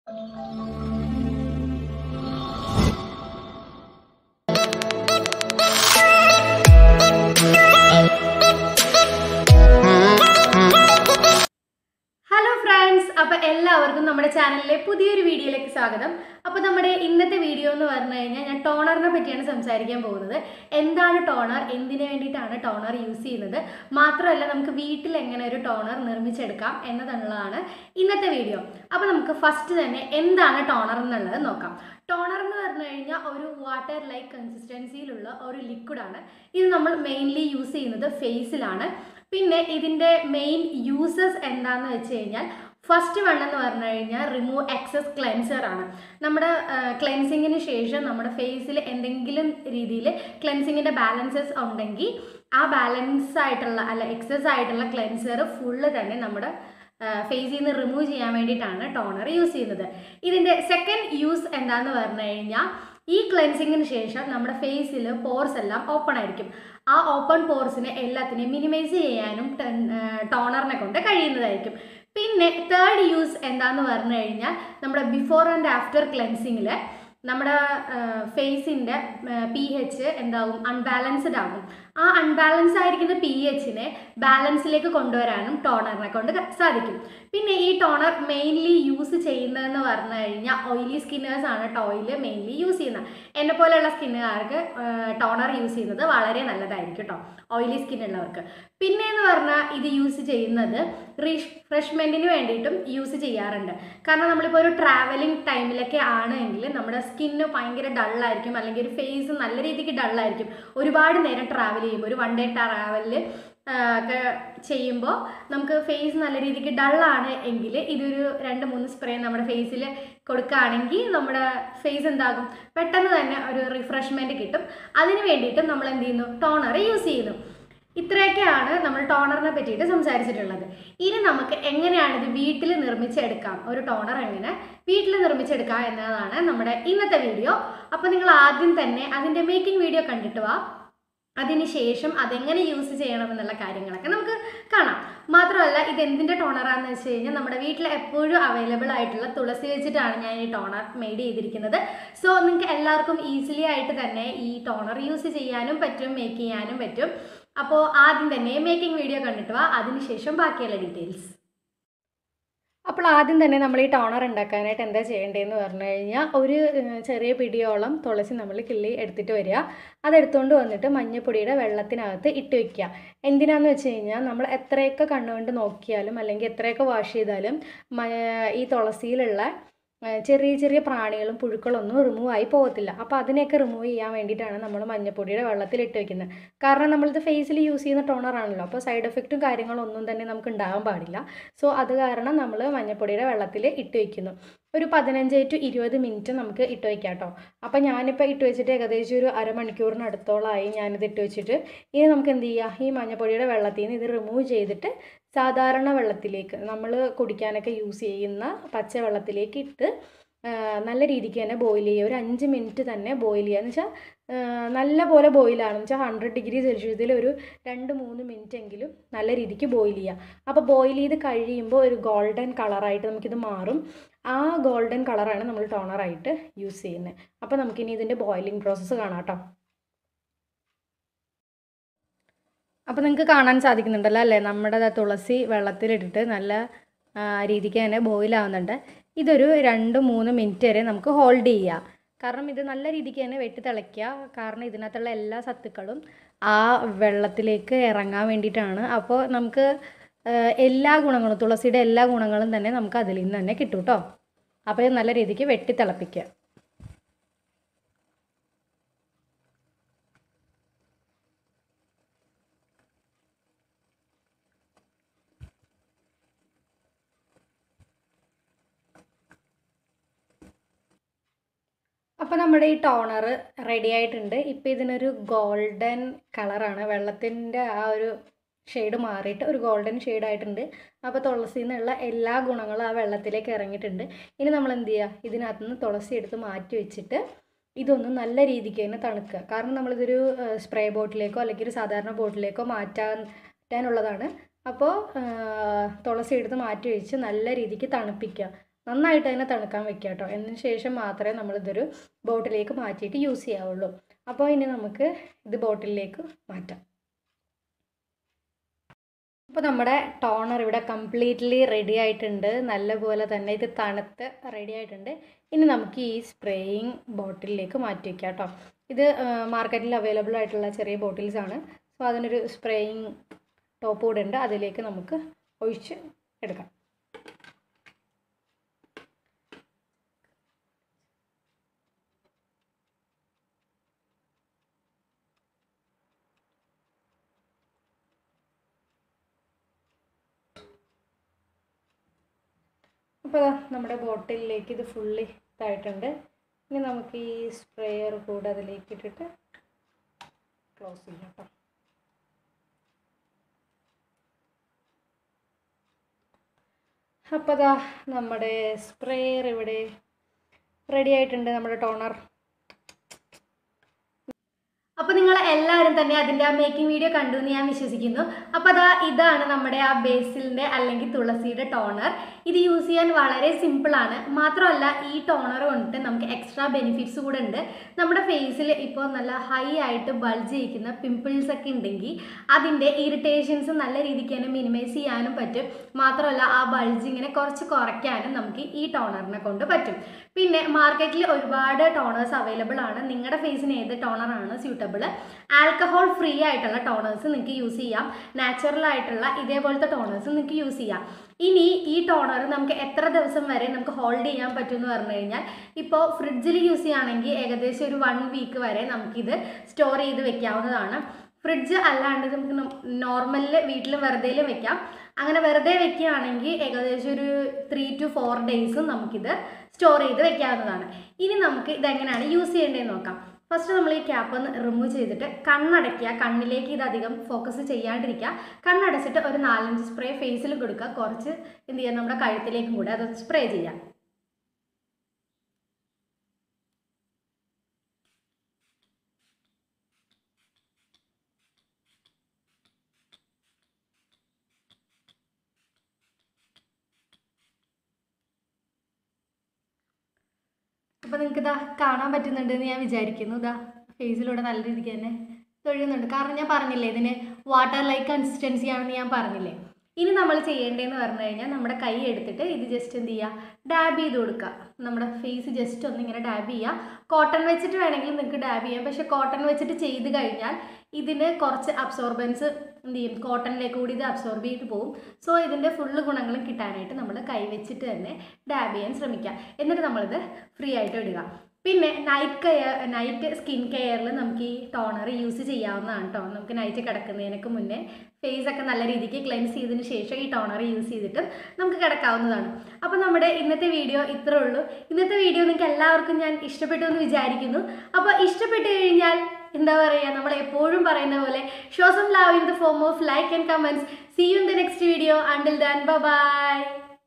hello friends അപ്പോൾ എല്ലാവർക്കും നമ്മുടെ ചാനലിലെ പുതിയൊരു വീഡിയോയിലേക്ക് സ്വാഗതം അപ്പോൾ നമ്മുടെ ഇന്നത്തെ വീഡിയോ എന്ന് പറഞ്ഞു കഴിഞ്ഞാൽ ഞാൻ ടോണറിനെ പറ്റിയാണ് സംസാരിക്കാൻ പോകുന്നത് എന്താണ് ടോണർ എന്തിനു വേണ്ടിയിട്ടാണ് ടോണർ യൂസ് ചെയ്യുന്നത് മാത്രമല്ല നമുക്ക് വീട്ടിൽ എങ്ങനെ ഒരു ടോണർ നിർമ്മിച്ചെടുക്കാം എന്നതുള്ളതാണ് ഇന്നത്തെ വീഡിയോ അപ്പോൾ നമുക്ക് ഫസ്റ്റ് തന്നെ എന്താണ് ടോണർ എന്നുള്ളത് നോക്കാം ടോണർ എന്ന് പറഞ്ഞു കഴിഞ്ഞാൽ ഒരു വാട്ടർ ലൈക്ക് കൺസിസ്റ്റൻസിയിലുള്ള ഒരു ലിക്വിഡാണ് ഇത് നമ്മൾ മെയിൻലി യൂസ് ചെയ്യുന്നത് ഫേസിലാണ് പിന്നെ ഇതിൻ്റെ മെയിൻ യൂസസ് എന്താണെന്ന് വെച്ച് കഴിഞ്ഞാൽ ഫസ്റ്റ് വൺ എന്ന് പറഞ്ഞു കഴിഞ്ഞാൽ റിമൂവ് എക്സസ് ക്ലെൻസർ ആണ് നമ്മുടെ ക്ലെൻസിങ്ങിന് ശേഷം നമ്മുടെ ഫേസിൽ എന്തെങ്കിലും രീതിയിൽ ക്ലെൻസിങ്ങിൻ്റെ ബാലൻസസ് ഉണ്ടെങ്കിൽ ആ ബാലൻസ് ആയിട്ടുള്ള അല്ല എക്സസ് ആയിട്ടുള്ള ക്ലെൻസർ ഫുള്ള് തന്നെ നമ്മുടെ ഫേസിൽ നിന്ന് റിമൂവ് ചെയ്യാൻ വേണ്ടിയിട്ടാണ് ടോണർ യൂസ് ചെയ്യുന്നത് ഇതിൻ്റെ സെക്കൻഡ് യൂസ് എന്താണെന്ന് പറഞ്ഞു കഴിഞ്ഞാൽ ഈ ക്ലെൻസിങ്ങിന് ശേഷം നമ്മുടെ ഫേസിൽ പോർസ് എല്ലാം ഓപ്പൺ ആയിരിക്കും ആ ഓപ്പൺ പോർസിനെ എല്ലാത്തിനെയും മിനിമൈസ് ചെയ്യാനും ടോണറിനെ കൊണ്ട് കഴിയുന്നതായിരിക്കും പിന്നെ തേർഡ് യൂസ് എന്താന്ന് പറഞ്ഞു കഴിഞ്ഞാൽ നമ്മുടെ ബിഫോർ ആൻഡ് ആഫ്റ്റർ ക്ലെൻസിങ്ങിൽ നമ്മുടെ ഫേസിൻ്റെ പി എച്ച് എന്താവും അൺബാലൻസ്ഡ് ആകും ആ അൺബാലൻസ് ആയിരിക്കുന്ന പി എച്ചിനെ ബാലൻസിലേക്ക് കൊണ്ടുവരാനും ടോണറിനെ കൊണ്ട് സാധിക്കും പിന്നെ ഈ ടോണർ മെയിൻലി യൂസ് ചെയ്യുന്നതെന്ന് പറഞ്ഞു കഴിഞ്ഞാൽ ഓയിലി സ്കിന്നേഴ്സ് ആണ് ടോയിൽ മെയിൻലി യൂസ് ചെയ്യുന്നത് എന്നെ പോലെയുള്ള സ്കിന്നുകാർക്ക് ടോണർ യൂസ് ചെയ്യുന്നത് വളരെ നല്ലതായിരിക്കും കേട്ടോ ഓയിലി സ്കിൻ ഉള്ളവർക്ക് പിന്നെ എന്ന് പറഞ്ഞാൽ ഇത് യൂസ് ചെയ്യുന്നത് റിഫ്രഷ്മെൻറ്റിന് വേണ്ടിയിട്ടും യൂസ് ചെയ്യാറുണ്ട് കാരണം നമ്മളിപ്പോൾ ഒരു ട്രാവലിംഗ് ടൈമിലൊക്കെ ആണെങ്കിൽ നമ്മുടെ സ്കിന്ന് ഭയങ്കര ഡള്ളായിരിക്കും അല്ലെങ്കിൽ ഒരു ഫേസ് നല്ല രീതിക്ക് ഡള്ളായിരിക്കും ഒരുപാട് നേരം ട്രാവൽ ചെയ്യുമ്പോൾ ഒരു വൺ ഡേ ട്രാവലിൽ ഒക്കെ ചെയ്യുമ്പോൾ നമുക്ക് ഫേസ് നല്ല രീതിക്ക് ഡള്ളാണ് എങ്കിൽ ഇതൊരു രണ്ട് മൂന്ന് സ്പ്രേ നമ്മുടെ ഫേസിൽ കൊടുക്കുകയാണെങ്കിൽ നമ്മുടെ ഫേസ് എന്താകും പെട്ടെന്ന് തന്നെ ഒരു റിഫ്രഷ്മെൻറ്റ് കിട്ടും അതിന് വേണ്ടിയിട്ടും നമ്മൾ എന്ത് ചെയ്യുന്നു ടോണർ യൂസ് ചെയ്യുന്നു ഇത്രയൊക്കെയാണ് നമ്മൾ ടോണറിനെ പറ്റിയിട്ട് സംസാരിച്ചിട്ടുള്ളത് ഇനി നമുക്ക് എങ്ങനെയാണ് ഇത് വീട്ടിൽ നിർമ്മിച്ചെടുക്കാം ഒരു ടോണർ എങ്ങനെ വീട്ടിൽ നിർമ്മിച്ചെടുക്കാം എന്നതാണ് നമ്മുടെ ഇന്നത്തെ വീഡിയോ അപ്പോൾ നിങ്ങൾ ആദ്യം തന്നെ അതിൻ്റെ മേക്കിംഗ് വീഡിയോ കണ്ടിട്ട് വാ അതിനുശേഷം അതെങ്ങനെ യൂസ് ചെയ്യണം എന്നുള്ള കാര്യങ്ങളൊക്കെ നമുക്ക് കാണാം മാത്രമല്ല ഇത് എന്തിൻ്റെ ടോണറാന്ന് വെച്ച് കഴിഞ്ഞാൽ നമ്മുടെ വീട്ടിൽ എപ്പോഴും അവൈലബിൾ ആയിട്ടുള്ള തുളസി വെച്ചിട്ടാണ് ഞാൻ ഈ ടോണർ മെയ്ഡ് ചെയ്തിരിക്കുന്നത് സോ നിങ്ങൾക്ക് എല്ലാവർക്കും ഈസിലി ആയിട്ട് തന്നെ ഈ ടോണർ യൂസ് ചെയ്യാനും പറ്റും മേക്ക് ചെയ്യാനും പറ്റും അപ്പോൾ ആദ്യം തന്നെ മേക്കിംഗ് വീഡിയോ കണ്ടിട്ട് വാ അതിനുശേഷം ബാക്കിയുള്ള ഡീറ്റെയിൽസ് അപ്പോൾ ആദ്യം തന്നെ നമ്മൾ ഈ ടോണർ ഉണ്ടാക്കാനായിട്ട് എന്താ ചെയ്യേണ്ടതെന്ന് പറഞ്ഞു കഴിഞ്ഞാൽ ഒരു ചെറിയ പിടിയോളം തുളസി നമ്മൾ കിള്ളി എടുത്തിട്ട് വരിക അതെടുത്തുകൊണ്ട് വന്നിട്ട് മഞ്ഞപ്പൊടിയുടെ വെള്ളത്തിനകത്ത് ഇട്ട് വെക്കുക എന്തിനാന്ന് വെച്ച് കഴിഞ്ഞാൽ നമ്മൾ എത്രയൊക്കെ കണ്ണുകൊണ്ട് നോക്കിയാലും അല്ലെങ്കിൽ എത്രയൊക്കെ വാഷ് ചെയ്താലും ഈ തുളസിയിലുള്ള ചെറിയ ചെറിയ പ്രാണികളും പുഴുക്കളൊന്നും റിമൂവ് ആയി പോകത്തില്ല അപ്പോൾ അതിനെയൊക്കെ റിമൂവ് ചെയ്യാൻ വേണ്ടിയിട്ടാണ് നമ്മൾ മഞ്ഞപ്പൊടിയുടെ വെള്ളത്തിൽ ഇട്ട് വെക്കുന്നത് കാരണം നമ്മളിത് ഫേസിൽ യൂസ് ചെയ്യുന്ന ടോണറാണല്ലോ അപ്പോൾ സൈഡ് എഫക്റ്റും കാര്യങ്ങളൊന്നും തന്നെ നമുക്ക് ഉണ്ടാകാൻ പാടില്ല സോ അത് കാരണം നമ്മൾ മഞ്ഞപ്പൊടിയുടെ വെള്ളത്തിൽ ഇട്ട് വെക്കുന്നു ഒരു പതിനഞ്ച് ടു ഇരുപത് മിനിറ്റ് നമുക്ക് ഇട്ട് വയ്ക്കാം കേട്ടോ അപ്പോൾ ഞാനിപ്പോൾ ഇട്ട് വെച്ചിട്ട് ഏകദേശം ഒരു അരമണിക്കൂറിനടുത്തോളമായി ഞാനിത് ഇട്ട് വെച്ചിട്ട് ഇനി നമുക്ക് എന്ത് ചെയ്യുക ഈ മഞ്ഞപ്പൊടിയുടെ വെള്ളത്തിൽ നിന്ന് ഇത് റിമൂവ് ചെയ്തിട്ട് സാധാരണ വെള്ളത്തിലേക്ക് നമ്മൾ കുടിക്കാനൊക്കെ യൂസ് ചെയ്യുന്ന പച്ച വെള്ളത്തിലേക്ക് ഇട്ട് നല്ല രീതിക്ക് തന്നെ ബോയിൽ ചെയ്യുക ഒരു അഞ്ച് മിനിറ്റ് തന്നെ ബോയിൽ ചെയ്യുക എന്ന് വെച്ചാൽ നല്ല പോലെ ബോയിലാണെന്ന് വെച്ചാൽ ഹൺഡ്രഡ് ഡിഗ്രി സെൽഷ്യസിൽ ഒരു രണ്ട് മൂന്ന് മിനിറ്റ് എങ്കിലും നല്ല രീതിക്ക് ബോയിൽ ചെയ്യുക അപ്പോൾ ബോയിൽ ചെയ്ത് കഴിയുമ്പോൾ ഒരു ഗോൾഡൻ കളറായിട്ട് നമുക്കിത് മാറും ആ ഗോൾഡൻ കളറാണ് നമ്മൾ ടോണറായിട്ട് യൂസ് ചെയ്യുന്നത് അപ്പോൾ നമുക്കിനി ഇതിൻ്റെ ബോയിലിംഗ് പ്രോസസ്സ് കാണാം കേട്ടോ അപ്പോൾ നിങ്ങൾക്ക് കാണാൻ സാധിക്കുന്നുണ്ടല്ലോ അല്ലേ നമ്മുടെ തുളസി വെള്ളത്തിലിട്ടിട്ട് നല്ല രീതിക്ക് തന്നെ ബോയിലാവുന്നുണ്ട് ഇതൊരു രണ്ട് മൂന്ന് മിനിറ്റ് വരെ നമുക്ക് ഹോൾഡ് ചെയ്യാം കാരണം ഇത് നല്ല രീതിക്ക് തന്നെ വെട്ടി തിളയ്ക്കുക കാരണം ഇതിനകത്തുള്ള എല്ലാ സത്തുക്കളും ആ വെള്ളത്തിലേക്ക് ഇറങ്ങാൻ വേണ്ടിയിട്ടാണ് അപ്പോൾ നമുക്ക് എല്ലാ ഗുണങ്ങളും തുളസിയുടെ എല്ലാ ഗുണങ്ങളും തന്നെ നമുക്ക് അതിൽ നിന്ന് തന്നെ കിട്ടും കേട്ടോ അപ്പോൾ ഇത് നല്ല രീതിക്ക് വെട്ടി തിളപ്പിക്കുക അപ്പോൾ നമ്മുടെ ഈ ടോണർ റെഡി ആയിട്ടുണ്ട് ഇപ്പോൾ ഇതിനൊരു ഗോൾഡൻ കളറാണ് വെള്ളത്തിൻ്റെ ആ ഒരു ഷെയ്ഡ് മാറിയിട്ട് ഒരു ഗോൾഡൻ ഷെയ്ഡ് ആയിട്ടുണ്ട് അപ്പോൾ തുളസിയിൽ നിന്നുള്ള എല്ലാ ഗുണങ്ങളും ആ വെള്ളത്തിലേക്ക് ഇറങ്ങിയിട്ടുണ്ട് ഇനി നമ്മൾ എന്ത് ചെയ്യുക ഇതിനകത്ത് നിന്ന് തുളസി എടുത്ത് മാറ്റി വെച്ചിട്ട് ഇതൊന്ന് നല്ല രീതിക്ക് തന്നെ തണുക്കുക കാരണം നമ്മളിതൊരു സ്പ്രേ ബോട്ടിലേക്കോ അല്ലെങ്കിൽ ഒരു സാധാരണ ബോട്ടിലേക്കോ മാറ്റാൻ മാറ്റാനുള്ളതാണ് അപ്പോൾ തുളസി എടുത്ത് മാറ്റി വെച്ച് നല്ല രീതിക്ക് തണുപ്പിക്കുക നന്നായിട്ട് തന്നെ തണുക്കാൻ വെക്കുക കേട്ടോ എന്നതിന് ശേഷം മാത്രമേ നമ്മളിതൊരു ബോട്ടിലേക്ക് മാറ്റിയിട്ട് യൂസ് ചെയ്യാവുള്ളൂ അപ്പോൾ ഇനി നമുക്ക് ഇത് ബോട്ടിലേക്ക് മാറ്റാം അപ്പോൾ നമ്മുടെ ടോണർ ഇവിടെ കംപ്ലീറ്റ്ലി റെഡി ആയിട്ടുണ്ട് നല്ലപോലെ തന്നെ ഇത് തണുത്ത് റെഡി ആയിട്ടുണ്ട് ഇനി നമുക്ക് ഈ സ്പ്രേയിങ് ബോട്ടിലേക്ക് മാറ്റി വയ്ക്കാം കേട്ടോ ഇത് മാർക്കറ്റിൽ അവൈലബിൾ ആയിട്ടുള്ള ചെറിയ ബോട്ടിൽസ് ആണ് സോ അതിനൊരു സ്പ്രേയിങ് ടോപ്പ് കൂടെ ഉണ്ട് അതിലേക്ക് നമുക്ക് ഒഴിച്ച് എടുക്കാം അപ്പോൾ നമ്മുടെ ബോട്ടിലിലേക്ക് ഇത് ഫുള്ളി ഇതായിട്ടുണ്ട് ഇനി നമുക്ക് ഈ സ്പ്രേയർ കൂടെ അതിലേക്ക് ഇട്ടിട്ട് ക്ലോസ് ചെയ്യാം കേട്ടോ അപ്പോൾ ദാ നമ്മുടെ സ്പ്രേയർ ഇവിടെ റെഡി ആയിട്ടുണ്ട് നമ്മുടെ ടോണർ അപ്പോൾ നിങ്ങൾ എല്ലാവരും തന്നെ അതിൻ്റെ ആ മേക്കിംഗ് വീഡിയോ കണ്ടു എന്ന് ഞാൻ വിശ്വസിക്കുന്നു അപ്പോൾ അതാ ഇതാണ് നമ്മുടെ ആ ബേസിലിൻ്റെ അല്ലെങ്കിൽ തുളസിയുടെ ടോണർ ഇത് യൂസ് ചെയ്യാൻ വളരെ സിമ്പിളാണ് മാത്രമല്ല ഈ ടോണർ കൊണ്ടിട്ട് നമുക്ക് എക്സ്ട്രാ ബെനിഫിറ്റ്സ് കൂടെ ഉണ്ട് നമ്മുടെ ഫേസിൽ ഇപ്പോൾ നല്ല ഹൈ ആയിട്ട് ബൾജ് ചെയ്യിക്കുന്ന പിമ്പിൾസ് ഒക്കെ ഉണ്ടെങ്കിൽ അതിൻ്റെ ഇറിറ്റേഷൻസ് നല്ല രീതിക്ക് തന്നെ മിനിമൈസ് ചെയ്യാനും പറ്റും മാത്രമല്ല ആ ബൾജിങ്ങിനെ കുറച്ച് കുറയ്ക്കാനും നമുക്ക് ഈ ടോണറിനെ കൊണ്ട് പറ്റും പിന്നെ മാർക്കറ്റിൽ ഒരുപാട് ടോണേഴ്സ് അവൈലബിൾ ആണ് നിങ്ങളുടെ ഫേസിന് ഏത് ടോണറാണ് സ്യൂട്ടബിൾ ആൽക്കഹോൾ ഫ്രീ ആയിട്ടുള്ള ടോണേഴ്സ് നിങ്ങൾക്ക് യൂസ് ചെയ്യാം നാച്ചുറൽ ആയിട്ടുള്ള ഇതേപോലത്തെ ടോണേഴ്സ് നിങ്ങൾക്ക് യൂസ് ചെയ്യാം ഇനി ഈ ടോണർ നമുക്ക് എത്ര ദിവസം വരെ നമുക്ക് ഹോൾഡ് ചെയ്യാൻ പറ്റും എന്ന് പറഞ്ഞു കഴിഞ്ഞാൽ ഇപ്പോൾ ഫ്രിഡ്ജിൽ യൂസ് ചെയ്യുകയാണെങ്കിൽ ഏകദേശം ഒരു വൺ വീക്ക് വരെ നമുക്കിത് സ്റ്റോർ ചെയ്ത് വെക്കാവുന്നതാണ് ഫ്രിഡ്ജ് അല്ലാണ്ട് നമുക്ക് നോർമലിൽ വീട്ടിൽ വെറുതെയിലും വെക്കാം അങ്ങനെ വെറുതെ വെക്കുകയാണെങ്കിൽ ഏകദേശം ഒരു ത്രീ ടു ഫോർ ഡേയ്സും നമുക്കിത് സ്റ്റോർ ചെയ്ത് വെക്കാവുന്നതാണ് ഇനി നമുക്ക് ഇതെങ്ങനെയാണ് യൂസ് ചെയ്യേണ്ടതെന്ന് നോക്കാം ഫസ്റ്റ് നമ്മൾ ഈ ക്യാപ്പ് ഒന്ന് റിമൂവ് ചെയ്തിട്ട് കണ്ണടയ്ക്കുക കണ്ണിലേക്ക് ഇത് അധികം ഫോക്കസ് ചെയ്യാണ്ടിരിക്കുക കണ്ണടച്ചിട്ട് ഒരു നാലഞ്ച് സ്പ്രേ ഫേസിൽ കൊടുക്കുക കുറച്ച് എന്ത് ചെയ്യുക നമ്മുടെ കഴുത്തിലേക്കും കൂടെ അത് സ്പ്രേ ചെയ്യാം അപ്പോൾ നിങ്ങൾക്ക് ഇതാ കാണാൻ പറ്റുന്നുണ്ടെന്ന് ഞാൻ വിചാരിക്കുന്നു ഇതാ ഫേസിലൂടെ നല്ല രീതിക്ക് തന്നെ തൊഴുകുന്നുണ്ട് കാരണം ഞാൻ പറഞ്ഞില്ലേ ഇതിന് വാട്ടർ ലൈക്ക് കൺസിസ്റ്റൻസി ആണെന്ന് ഞാൻ പറഞ്ഞില്ലേ ഇനി നമ്മൾ ചെയ്യേണ്ടതെന്ന് പറഞ്ഞു കഴിഞ്ഞാൽ നമ്മുടെ കൈ എടുത്തിട്ട് ഇത് ജസ്റ്റ് എന്ത് ചെയ്യുക ഡാബ് ചെയ്ത് കൊടുക്കുക നമ്മുടെ ഫേസ് ജസ്റ്റ് ഒന്ന് ഇങ്ങനെ ഡാബ് ചെയ്യുക കോട്ടൺ വെച്ചിട്ട് വേണമെങ്കിൽ നിങ്ങൾക്ക് ഡാബ് ചെയ്യാം പക്ഷേ കോട്ടൺ വെച്ചിട്ട് ചെയ്ത് കഴിഞ്ഞാൽ ഇതിന് കുറച്ച് അബ്സോർബൻസ് എന്ത് ചെയ്യും കോട്ടണിലേക്ക് കൂടി ഇത് അബ്സോർബ് ചെയ്ത് പോകും സോ ഇതിൻ്റെ ഫുള്ള് ഗുണങ്ങളും കിട്ടാനായിട്ട് നമ്മൾ കൈ വെച്ചിട്ട് തന്നെ ഡാബ് ചെയ്യാൻ ശ്രമിക്കുക എന്നിട്ട് നമ്മളിത് ഫ്രീ ആയിട്ട് ഇടുക പിന്നെ നൈറ്റ് കെയർ നൈറ്റ് സ്കിൻ കെയറിൽ നമുക്ക് ഈ ടോണർ യൂസ് ചെയ്യാവുന്നതാണ് കേട്ടോ നമുക്ക് നൈറ്റ് കിടക്കുന്നതിനൊക്കെ മുന്നേ ഫേസ് ഒക്കെ നല്ല രീതിക്ക് ക്ലെൻസ് ചെയ്തതിന് ശേഷം ഈ ടോണർ യൂസ് ചെയ്തിട്ട് നമുക്ക് കിടക്കാവുന്നതാണ് അപ്പോൾ നമ്മുടെ ഇന്നത്തെ വീഡിയോ ഇത്രേ ഉള്ളൂ ഇന്നത്തെ വീഡിയോ നിങ്ങൾക്ക് എല്ലാവർക്കും ഞാൻ ഇഷ്ടപ്പെട്ടു എന്ന് വിചാരിക്കുന്നു അപ്പോൾ ഇഷ്ടപ്പെട്ട് കഴിഞ്ഞാൽ എന്താ പറയുക നമ്മൾ എപ്പോഴും പറയുന്ന പോലെ show some love in the form of like and comments see you in the next video until then by